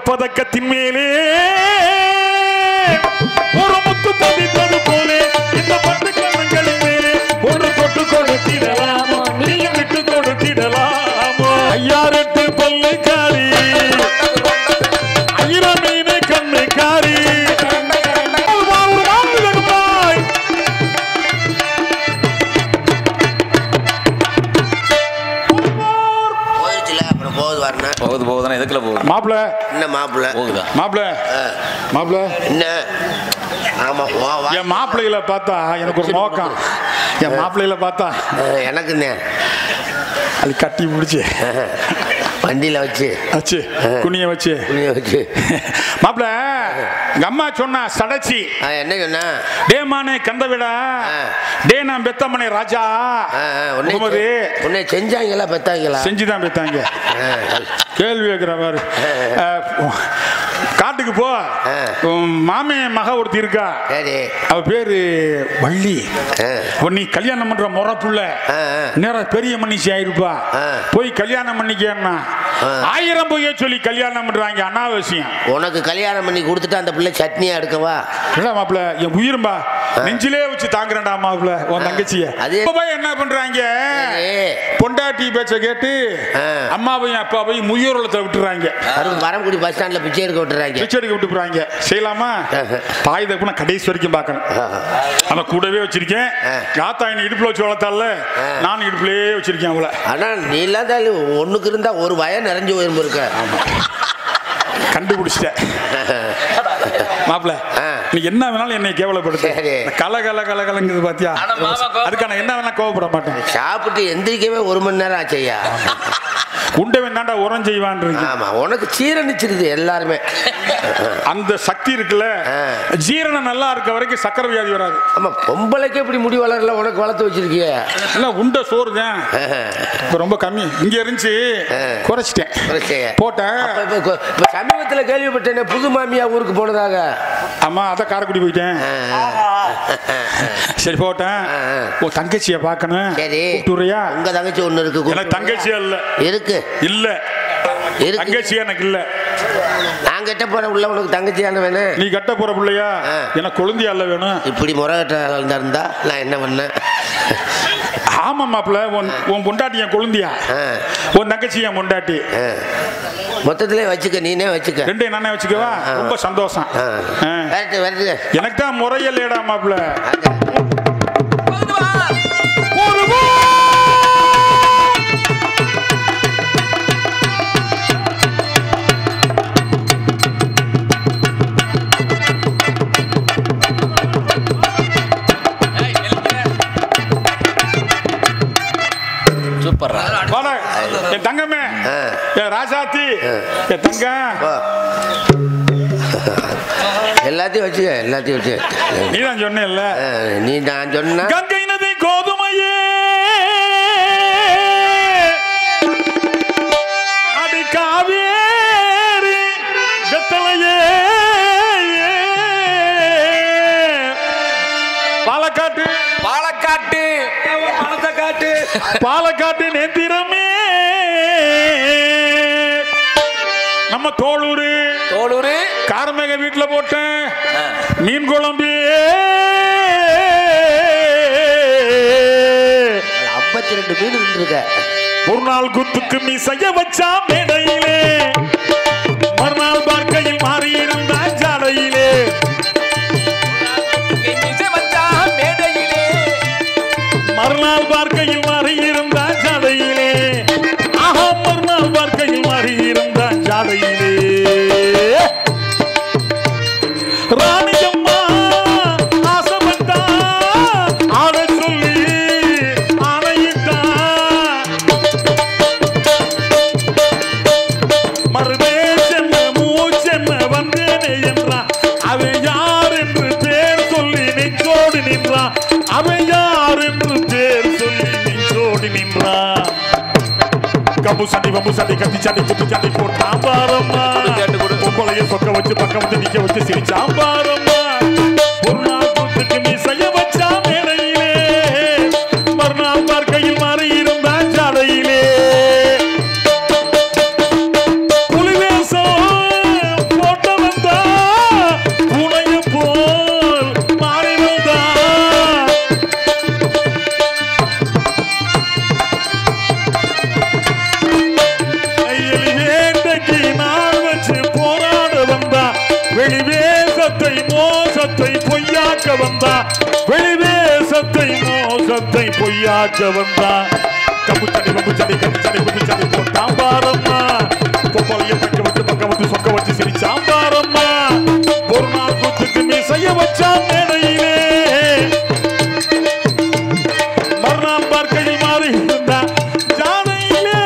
பதக்கத்தின் மேலே ஒரு முத்து பதித்தது போலே இந்த பத்து கண்ணங்களின் மேலே ஒரு தொட்டு கொடுத்திடலாமோ நீயும் விட்டு கொடுத்திடலாமோ ஐயாரெட்டு பல்லு காரி ஆயிரம் மீனு கண்ணு காரி வாழ்வாய் போயிடுச்சுல அப்புறம் போகுது வரணும் போகுது போகுதுன்னா எதுக்குள்ள போகுது மாப்பிள என்ன மாப்பிள்ள போகுதா மாப்பிள மாப்பிள என்ன ஆமா வா, வா. என் மாப்பிள்ளைகளை பார்த்தா எனக்கு ஒரு நோக்கம் என் மாப்பிள்ளைகளை பார்த்தா அஹ், எனக்குண்ணே அது கட்டி பிடிச்சி வண்டியில வச்சு ஆச்சு குனிய வச்சு புளிய வச்சு மாப்பிள எங்க அம்மா சொன்னா சடைச்சி அஹ், என்ன சொன்ன டே மானே கந்த விடா ஆ. டே நான் பெத்தமனே ராஜா அஹ், அஹ், உன்னை முகமது உன்னை செஞ்சாங்களா பெத்தாங்களா செஞ்சுதான் பெத்தாங்க அஹ், கேள்வி கேட்கிற மாதிரி அஹ், காட்டுக்கு போ ஆ. உன் மாமன் மக ஒருத்தி இருக்கா சரி அவ பேரு வள்ளி ஆ. உன் நீ கல்யாணம் பண்ற முறை புள்ள ஆ, ஆ. நேரம் பெரிய மனுஷி ஆயிருப்பா ஆ. போய் கல்யாணம் பண்ணிக்கன்னா ஆ. ஆயிரம் பொய்ய சொல்லி கல்யாணம் பண்றாங்க அனாவசியம் உனக்கு கல்யாணம் பண்ணி கொடுத்துட்டு அந்த பிள்ளை சட்னியா எடுக்கவா என்ன மாப்பிள என் உயிரும்பா நெஞ்சிலே வச்சு தாங்குறேன்டா மாப்பிள உன் தங்கச்சிய அது- இப்ப போய் என்ன பண்றாங்க சரி. பொண்டாட்டி பேச்ச கேட்டு ஆ. அம்மாவையும் அப்பாவையும் முய்யூரலத்தை விட்டுறாங்க வரும் வரங்குடி பஸ் ஸ்டாண்ட்ல பிச்சை எடுக்க விட்டுறாங்க பிச்சை எடுக்க விட்டு போறாங்க செய்யலாமா ஆஹா. தாய் தப்புனா கடைசி வரைக்கும் பார்க்கணும் அவ கூடவே வச்சிருக்கேன் ஆ. காத்தா என்ன இடுப்புல வச்சு வளர்த்தால ஆ. நான் இடுப்புலயே வச்சிருக்கேன் அவளை ஆனா நீ இல்லாத ஒண்ணுக்கு இருந்தா ஒரு வயம் நிறைஞ்சு போயிரும் இருக்க கண்டுபிடிச்சிட்டேன் மாப்பிள ஆ. நீ என்ன வேணாலும் என்னை கேவலப்படுத்து சரி. கல கல கல கலங்குது பாத்தியா ஆனா மாமா கோவப்பட- அதுக்கான என்ன வேணா கோவப்பட மாட்டேன் சாப்பிட்டு எந்திரிக்கவே ஒரு மணி நேரம் ஆச்சையா உண்டவன் தாண்டா உரம் செய்வான் ஆமா உனக்கு சீரணிச்சிருது எல்லாருமே அந்த சக்தி இருக்குல்ல ஆ. ஜீரணம் நல்லா இருக்க வரைக்கும் சக்கரை வியாதி வராது ஆமா பொம்பளைக்கே இப்படி முடி வளரல உனக்கு வளர்த்து வச்சிருக்கிய இல்ல உண்ட சோறு தான் இப்ப ரொம்ப கம்மி இங்க இருந்துச்சு ஆ. குறைச்சிட்டேன் போட்டேன் அப்ப இப்ப கொ- இப்ப சமீபத்துல கேள்விப்பட்டேனே புது மாமியா ஊருக்கு போனதாக ஆமா அத காரைக்குடி போயிட்டேன் சரி போட்டேன் ஆ, ஆ. உன் தங்கச்சிய பார்க்கணும் சரி கூப்பிட்டுறியா உங்க தங்கச்சி ஒண்ணு இருக்கு கூப்பிட்டு எனக்கு தங்கச்சியா இல்ல இருக்கு இல்ல இருக்கு தங்கச்சி எனக்கு இல்ல நான் கெட்ட போற உள்ள உனக்கு தங்கச்சியான வேணும் நீ கட்ட போற பிள்ளையா ஆ. எனக்கு குழந்தையா இல்ல வேணும் இப்படி முறை கட்ட இருந்தா நான் என்ன பண்ணேன் ஆமா மாப்பிள்ள உன் உன் பொண்டாட்டி என் குழந்தையா ஆ, உன் தங்கச்சி என் பொண்டாட்டி ஆ. மொத்தத்திலே வச்சுக்க நீனே வச்சுக்க ரெண்டையும் நானே வச்சுக்கவா ஆ. ரொம்ப சந்தோஷம் ஆ. ஆ. வரட்டு வரட்டு எனக்கு தான் முறையில்லையடா மாப்பிள்ள போகுது வா. ஒரு பூ! சூப்பர்ரா வாடா, என் தங்கமே ஆ. என் ராசாத்தி என் தங்கம் போ. எல்லாத்தையும் வச்சுக்க எல்லாத்தையும் வச்சுக்க நீ தான் சொன்னேல்ல ஆ, நீ நான் சொன்னா கங்கை நதி கோதுமையே அடி காவேரி வெத்தலையே பாலக்காட்டு பாலக்காட்டு காட்டு பாலக்காட்டு நேத்திரமே நம்ம தோளூரு தோளூரு காரமேக வீட்டுல போட்டேன் ஆ. மீன் குழம்பு ஐம்பத்தி ரெண்டு மீன் இருந்திருக்க ஒரு நாள் குத்துக்கு மீசைய வச்சா மேடையிலே மறுநாள் பார்க்கையில் மாறி இருந்தா ஜாடையிலே இசை வந்தான் மேடையிலே மறுநாள் பார்க்கையில் மாறி இருந்தா ஜாடையிலே ஆஹா மறுநாள் பார்க்கையில் மாறி இருந்தா ஜாடையிலே ராணியம்மா ஆசைப்பட்டா ஆட சொல்லி ஆணையிட்டா மறுவே சென்ன மூச்சென்ன வந்தேனே என்றான் அவன் யார் என்று பேர் சொல்லி நெஞ்சோடு நின்றான் அவன் யார் என்று பேர் சொல்லி நெஞ்சோடு நின்றான் கம்பு சண்டி வம்பு சண்டி கத்தி சண்டி குத்து சண்டி போட்டான் பாரம்மா கேட்டு கொடு. பொம்பளைய சொக்க வச்சு பக்கம் வந்து நிக்க வச்சு சிரிச்சான் பாரம்மா ஒரு நாள் கூத்துக்கு மீசைய வச்சா மேடையிலே மறுநாள் பார்க்கையில் மாறி இருந்தான் ஜாடையிலே புலிவேசம் பொய்யாக்க வந்தா வெளிவேசத்தை மோசத்தை பொய்யாக்க வந்தா கம்புச்சடி கம்புச்சடி கம்புச்சடி கும்பிச்சடி போட்டான் பாரம்மா பொம்பளைய பக்க வச்சு பக்கம் வச்சு சொக்க வச்சு சிரிச்சான் பாரம்மா ஒரு நாள் குத்துக்கு மீசைய வச்சான் மேடையிலே மறுநாள் பார்க்கையில் மாறி இருந்தா ஜானையிலே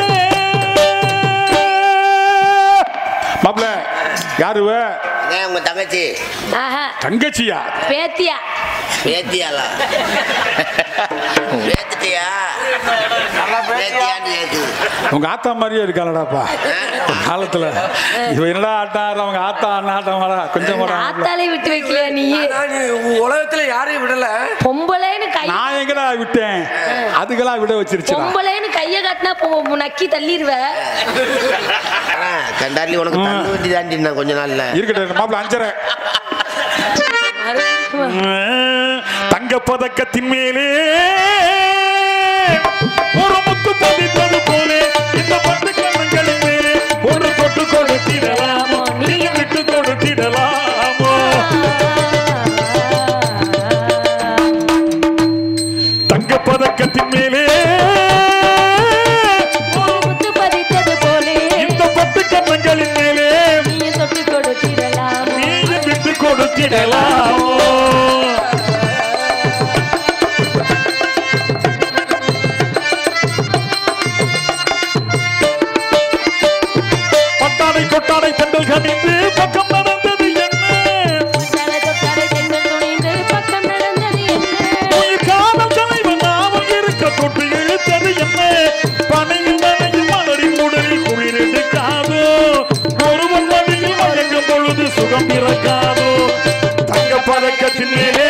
மாப்ள யாருவ அதான் உங்க தங்கச்சி ஆஹா தங்கச்சியா பேத்தியா பேத்தியாலா பேத்திட்டியா பேத்தியான்னு கேக்குது உங்க ஆத்தா மாதிரியே இருக்காளடாப்பா காலத்துல இவ என்னடா ஆட்டாரு அவங்க ஆத்தா ஆட்டாடா கொஞ்சம் கூட ஆத்தாலே விட்டு வைக்கலையா நீ நான் உலகத்துல யாரையும் விடல பொம்பளைன்னு கை நான் எங்கடா விட்டேன் அதுக்கெல்லாம் விட வச்சிருச்சுடா பொம்பளைன்னு கைய காட்டினா பொ- நக்கி தள்ளிடுவ ஆனா, கண்டாலி உனக்கு தண்ணி வண்டி தாண்டி நான் கொஞ்ச நாள்ல இருக்கட்டும் மாப்பிள்ள அஞ்சரை தங்க பதக்கத்தின் மேலே ஒரு முத்து பதித்தது போலே இந்த பட்டு கண்ணங்களின் மேலே ஒரு தொட்டு கொடுத்திடலாமோ நீயும் விட்டு கொடுத்திடலாமோ தங்க பதக்கத்தின் மேலே ஒரு முத்து பதித்தது போலே இந்த பட்டு கண்ணங்களின் மேலே நீ தொட்டு கொடுத்திடலாம் நீயும் விட்டு கொடுத்திடலாமோ பட்டாடை கொட்டாடை தண்டல் கணிந்து பக்கம் நடந்தது என்ன தலை தொட்டாடை தென்றல் துணிந்து பக்கம் நடந்தது என்ன உயிர் காதல் தலைவன் நாவல் இருக்க தொட்டு இழுத்தது என்ன பனையில் நனையும் மலரின் உடலில் குளிர் எடுக்காதோ ஒருவன் வழியில் வழங்கும் பொழுது சுகம் பிறக்காதோ தங்க பதக்கத்தின் மேலே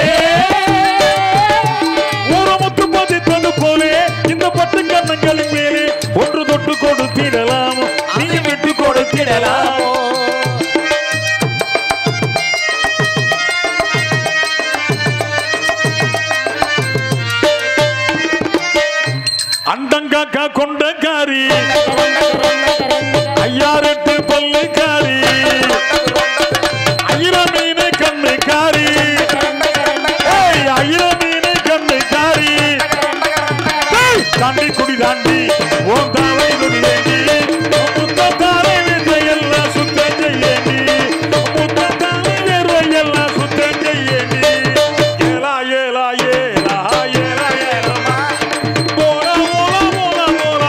ஒரு முத்து பதித்தது போலே இந்த பட்டு கண்ணங்களின் மேலே ஒன்று தொட்டு கொடுத்திடலாமோ நீ விட்டு கொடுத்திடலாமோ அண்டங்காக்கா கொண்ட காரி ஐயாரெட்டு பல்லு காரி ஐர மீன் கண்ணு காரி ஏய், ஐர மீன் கண்ணு காரி ஏய், தாண்டி குடி தாண்டி ஓம் தாவை குடி ஏண்டி முத்த தாரை வித்தையெல்லாம் சுத்தம் செய்யேண்டி முத்த தாரை வேர்வையெல்லாம் சுத்தம் செய்யேண்டி ஏலா ஏலா ஏலா ஏலா ஏலமா போலா ஓலா ஓலா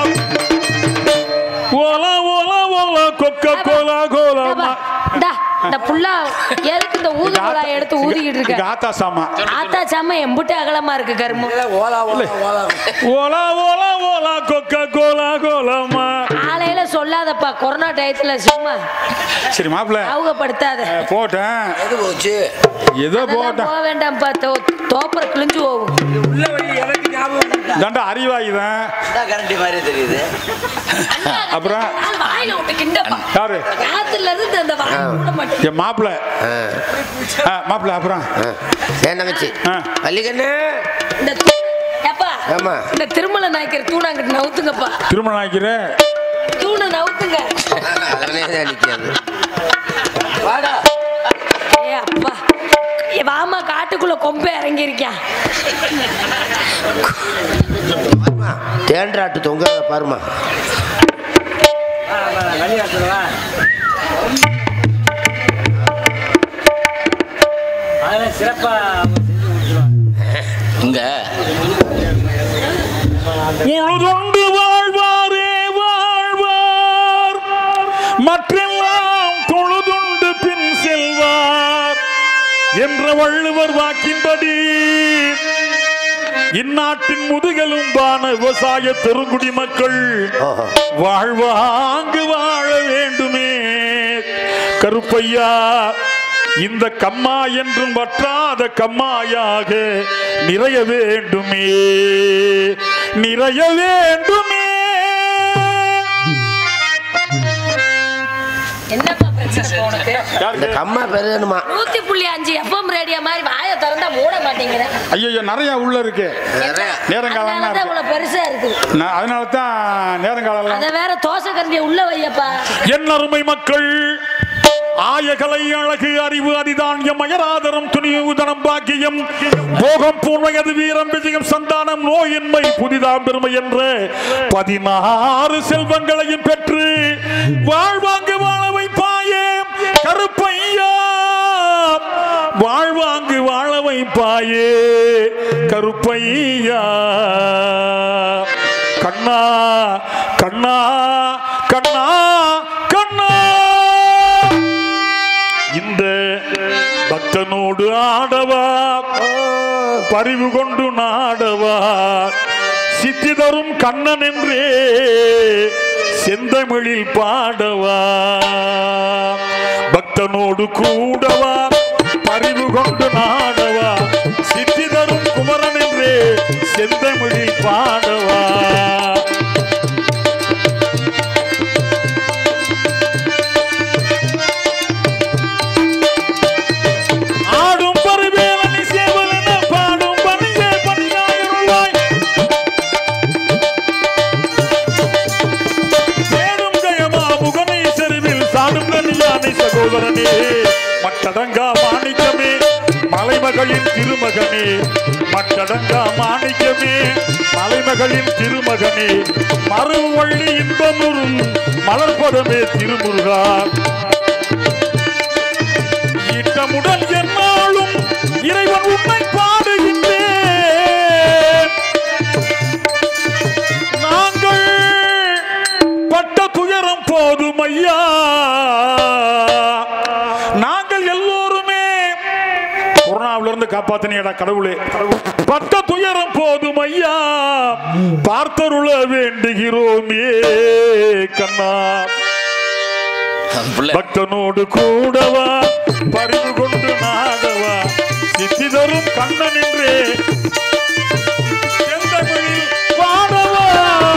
ஓலா ஓலா ஓலா ஓலா கொக்க கோலா கோலா இந்தா, இந்த புல்லா எதுக்கு இந்த ஊது குழாய் எடுத்து ஊதிக்கிட்டு இருக்க ஆத்தா சாமா ஆத்தா சாம எம்புட்டு அகலமா இருக்கு கருமு ஓலா ஓலா ஓலா ஓலா ஓலா ஓலா கொக்க கோலா கோலமா காலையில சொல்லாதப்பா கொரோனா டயத்துல சும்மா சரி மாப்பிள்ள அவுகப்படுத்தாத போட்டேன் எது போச்சு ஏதோ அதெல்லாம் போட்டேன் போக வேண்டாம்ப்பா தோ- தோப்புற கிழிஞ்சு போகும் உள்ள வழி எனக்கு ஞாபகம் இல்ல. தண்டா அறிவாயுதன் அதான் கரண்டி மாதிரி தெரியுது அப்புறம்? கால் வாயில விட்டு கிண்டப்பா யாரு காத்துல இருந்து அந்த வாய் விட மாட்டேன் என் மாப்பிள்ள மாப்பிள்ள அப்புறம் ஏன் தங்கச்சி ஆ. வள்ளிக்கண்ணு இந்த தூ- ஏப்பா ஆமா. இந்த திருமலை நாய்க்கிற தூணாங்கிட்டு நவுத்துங்கப்பா திருமணம் ஆகிக்கிறேன் தூணை நவுத்துங்க அதனே தான் நிக்காது வாடா ஏ அப்பா ஏ வாமா காட்டுக்குள்ள கொம்பே இறங்கி இருக்கியா பாருமா தேன்றாட்டு தொங்க பாருமா இங்க உழுதுண்டு வாழ்வாரே வாழ்வார் மற்றெல்லாம் தொழுதுண்டு பின் செல்வார் என்ற வள்ளுவர் வாக்கின்படி இந்நாட்டின் முதுகெலும்பான விவசாய பெருங்குடி மக்கள் ஓஹோ வாழ்வாங்கு வாழ வேண்டுமே கருப்பையா இந்த கம்மா என்றும் வற்றாத கம்மாயாக நிறைய வேண்டுமே நிறைய வேண்டுமே என்னப்பா பிரச்சனை உனக்கு இந்த யாருக்கு கம்மா பெருகணுமா நூத்தி புள்ளி அஞ்சு எஃப்எம் ரேடியோ மாதிரி வாயை திறந்தா மூட மாட்டேங்கிற ஐயோ நிறைய உள்ள இருக்கு நிறைய. நேரங்காலம் அதனாலதான் இவ்வளவு பெருசா இருக்குது நான் அதனால தான் நேரங்காலம் அத வேற தோசை கரண்டிய உள்ள வையப்பா என் அருமை மக்கள் ஆயகலை அழகு அறிவு அதிதானியம் அயராதரம் துணிவு தனம் பாக்கியம் போகம் பூர்வயது வீரம் விஜயம் சந்தானம் நோயின்மை புதிதாம் பெருமை என்ற பதினாறு செல்வங்களையும் பெற்று வாழ்வாங்கு வாழ வைப்பாயே கருப்பையா வாழ்வாங்கு வாழ வைப்பாயே கருப்பையா கண்ணா கண்ணா கண்ணா கண்ணா இந்த பக்தனோடு ஆடவா பரிவு கொண்டு நாடவா சித்தி தரும் கண்ணன் என்றே செந்தமிழில் பாடவா பக்தனோடு கூடவா பரிவு கொண்டு நாடவா சித்தி தரும் குமரன் என்றே செந்தமிழில் பாடவா ஆடும் பருவேலி சேவலன பாடும் பணியே பணியாயிருள்ளாய் தேடும் ஜெயமா முகனை செறிவில் சாடும் நலியானை சகோதரனே மட்டடங்கா மாணிக்கமே மலைமகளின் திருமகனே மட்டடங்கா மாணிக்கமே மலைமகளின் திருமகனே மறுவள்ளி இன்பமுறும் மலர்பதமே திருமுருகா ஈட்டமுடன் என்னாலும் இறைவன் உன்னை பாடுகின்றேன் நாங்கள் பட்ட துயரம் போதும் ஐயா நாங்கள் எல்லோருமே கொரோனாவில இருந்து காப்பாத்தினியடா கடவுளே பட்ட துயரம் போதும் ஐயா பார்த்தருள வேண்டுகிறோமே கண்ணா பக்தனோடு கூடவா பறிவு கொண்டு நாடவா சித்தி தரும் கண்ணன் என்றே செந்தமிழில் பாடவா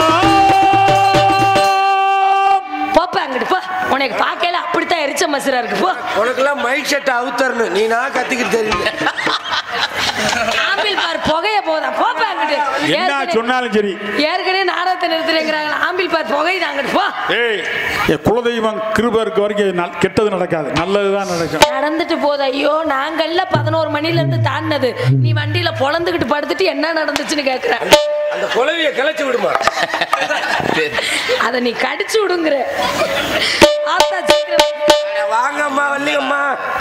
போப்பா அங்கிட்டு போ உனக்கு பார்க்கல அப்படித்தான் எரிச்ச மசுரா இருக்கு போ உனக்கெல்லாம் மைக் செட் அவுத்தரணும் நீ நான் கத்திக்கிட்டு தெரியல ஆம்பிள் பார் புகைய போதா போப்பா அங்கிட்டு என்ன ஏற்கனவே- சொன்னாலும் சரி ஏற்கனவே நாடகத்தை நிறுத்துறேங்கிறாங்க ஆம்பிள் பார் புகையுது அங்கிட்டு போ ஏய் என் குலதெய்வம் கிருப இருக்க வரைக்கும் நல்- கெட்டது நடக்காது நல்லதுதான் நடக்கும் நடந்துட்டு போகுது ஐயோ நாங்கள்ல பதினோரு மணில இருந்து தாண்டினது நீ வண்டியில பொழந்துகிட்டு படுத்துட்டு என்ன நடந்துச்சுன்னு கேக்குற அந்த குலவிய கிளச்சி விடுமா அத நீ கடிச்சு விடுங்கிற ஆத்தா சீக்கிரம் வாங்கம்மா வள்ளியம்மா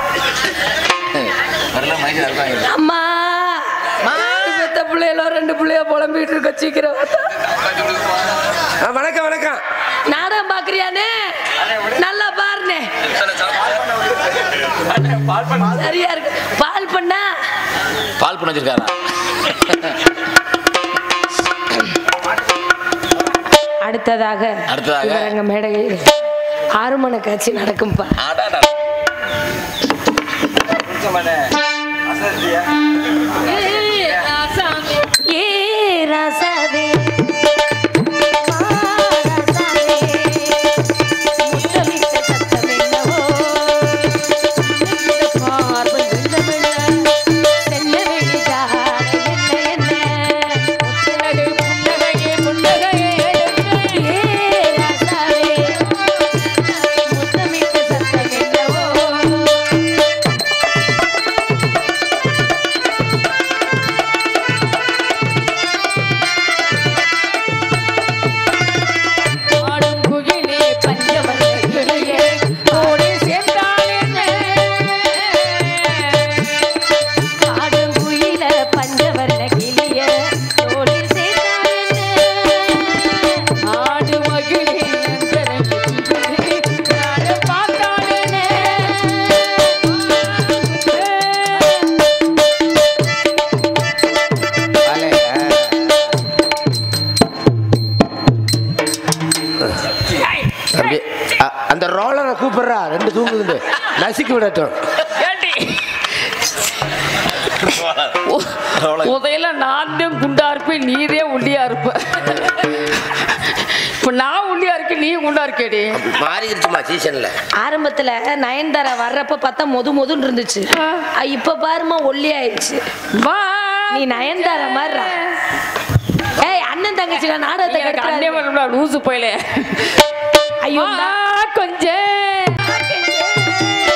அம்மா பெத்த பிள்ளைகளோ ரெண்டு பிள்ளைய புலம்பிட்டு இருக்க சீக்கிரம் வாத்தா. ஆ, வணக்கம் வணக்கம் நாடகம் பாக்குறியானே நல்லா பாருனே சரியா இருக்கு பால் பண்ணா பால் பண்ண வச்சிருக்காரா அடுத்ததாக அடுத்ததாக? இவரங்க மேடையில் ஆறுமண காட்சி நடக்கும்பா அடாடா. ஏ ராசாவே ஏ ராசாவே முத்தமிட்ட சத்தமென்னவோ பார்வன் வெள்ளமெல்ல சென்னவெளி ஜாட என்ன என்ன புன்னகை புன்னகையே புன்னகையே ஏ ராசாவே முத்தமிட்ட சத்தமென்னவோ ஆடும் குயிலே பஞ்சவர்ண கிளியே ஓடி சேர்ந்தால் என்ன ஆடும் குயில பஞ்சவர்ண கிளியே ஓடி சேர்ந்தால் என்ன ஆடு மகிழே அந்தரங்கி நாட பார்த்தால் என்ன தம்பி, அ- அந்த ரோலரை கூப்பிடுறா ரெண்டு தூங்குது நசுக்கி விடட்டும் ஏண்டி? உ- உதையில நான் தான் குண்டா இருப்பேன் நீதே ஒல்லியா இருப்ப இப்ப நான் ஒல்லியா இருக்கேன் நீ குண்டா இருக்கேடி மாறிடுச்சுமா சீசன்ல ஆரம்பத்துல நயன்தாரா வர்றப்ப பார்த்தா மொது மொதுன்னு இருந்துச்சு அ, இப்ப பாருமா ஒல்லி ஆயிடுச்சு நீ நயன்தாரா மாறுறா ஏய் அண்ணன் தங்கச்சி நாடகத்தை கெடுத்துறாதீங்க. லூசு போயில ஐயோ கொஞ்சம்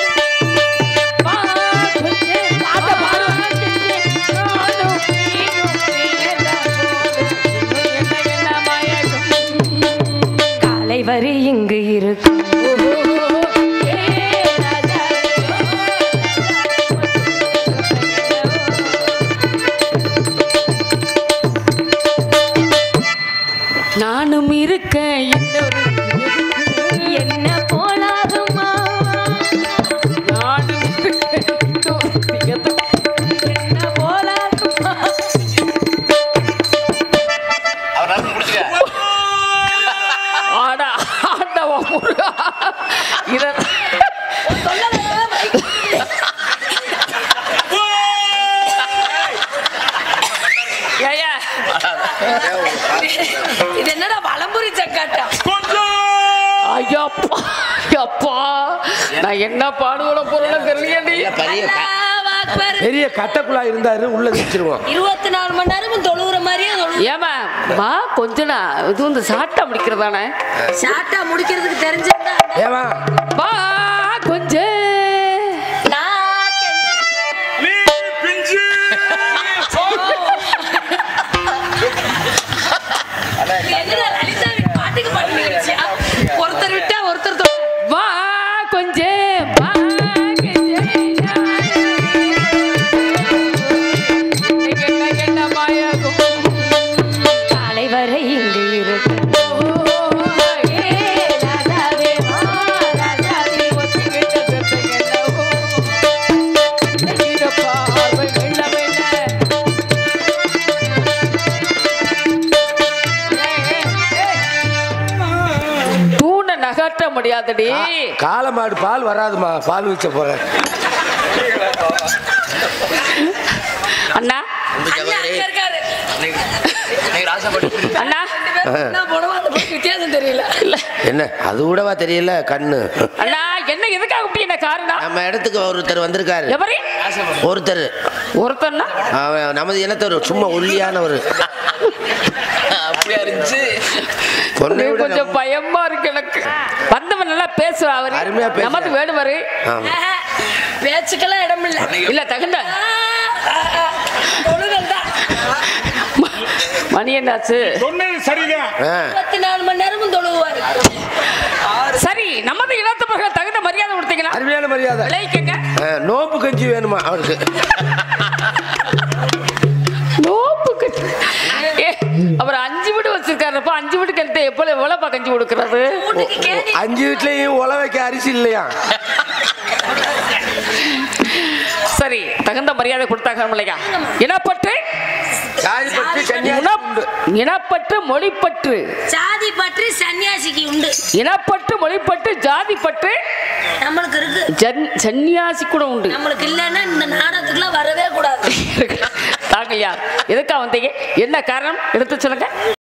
நான் என்ன பாடுவோட பொருள் தெரியலையடி இல்ல, பெரிய க- அல்லாஹ் அக்பர். பெரிய கட்டக்குழா இருந்தாரு உள்ள வச்சிருவோம் இருபத்தி நாலு மணி நேரமும் தொழுகிற மாதிரியே தொழு ஏமா வா கொஞ்சம் இது வந்து சாட்டா முடிக்கிறதானே ஷார்ட்டா முடிக்கிறதுக்கு தெரிஞ்சிருந்தா ஏமா வா கொஞ்சம் நான் கெஞ்சி- நீ பிஞ்சு என்னடா லலிதாவி பாட்டுக்கு பாட்டு நிகழ்ச்சியா? ஒருத்தர் விட்டா ஒருத்தர் தொழு. வா கொஞ்சம் வா கொஞ்சம். இன்னைக்கு என்ன என்ன மாயாகும் காலை வரை இங்கு இருக்கு ஏ ராஜாவே வா ராஜாவே ஒத்திக்கிட்ட பெத்தகனவோ இன்னைக்கு பார்வை வெள்ள வெள்ள தூணை நகர்த்த முடியாதடி காளை மாடு பால் வராதுமா பால் வச்ச போறேன் அண்ணா அன்பு அண்ணா சகோதரி, அங்க இருக்காரு. அண்ணா ரெண்டு பேரும் என்ன போனோமோ அந்த பொண்ணு வித்தியாசம் தெரியல என்ன அது கூடவா தெரியல கண்ணு அண்ணா என்ன எதுக்காக இப்படி என்ன காரணம் நம்ம இடத்துக்கு ஒருத்தர் வந்திருக்காரு எவரி ஒருத்தர் ஒருத்தன்னா அவன் நமது இனத்தவர் சும்மா ஒல்லியானவர் அப்படியா இருந்துச்சு பொண்ணை விட கொஞ்சம் பயமா இருக்கு எனக்கு வந்தவன் நல்லா பேசுவா அவரு அருமையா பேசுறாரு. நமது வேடுவாரு ஆமா. ஆஹா, பேச்சுக்கெல்லாம் இடம் இல்ல இல்ல தகுந்த தொழுதல் தான் மணி என்னாச்சு சொன்னது சரிதான் ஆ. இருபத்தி நாலு மணி நேரமும் தொழுவாரு சரி நமது இனத்து மகள் தகுந்த மரியாதை கொடுத்தீங்களா அருமையான மரியாதை விளைவிக்கங்க ஆ, நோம்பு கஞ்சி வேணுமா அவருக்கு நோப்புக்கு ஏ, அவர் அஞ்சு வீடு வச்சிருக்காருப்பா அஞ்சு வீடு கருத்து எப்போ எவ்வளவுப்பா கஞ்சி கொடுக்கறது வீட்டுக்கு கேடி அஞ்சு வீட்லயும் உல வைக்க அரிசி இல்லையா சரி தகுந்த மரியாதை கொடுத்தாங்க இல்லையா இனப்பற்று சாதி பற்றி கன்னியாகுமரி இனப்- இனப்பற்று மொழிப்பற்று சாதி பற்றி சன்னியாசிக்கு உண்டு இனப்பற்று மொழிப்பற்று ஜாதிப்பற்று நம்மளுக்கு இருக்கு ஜன் சன்னியாசி கூட உண்டு நம்மளுக்கு இல்லைன்னா இந்த நாடகத்துக்குலாம் வரவே கூடாது தாங்க யார் எதுக்கா வந்தீங்க என்ன காரணம் எடுத்து சொல்லுங்க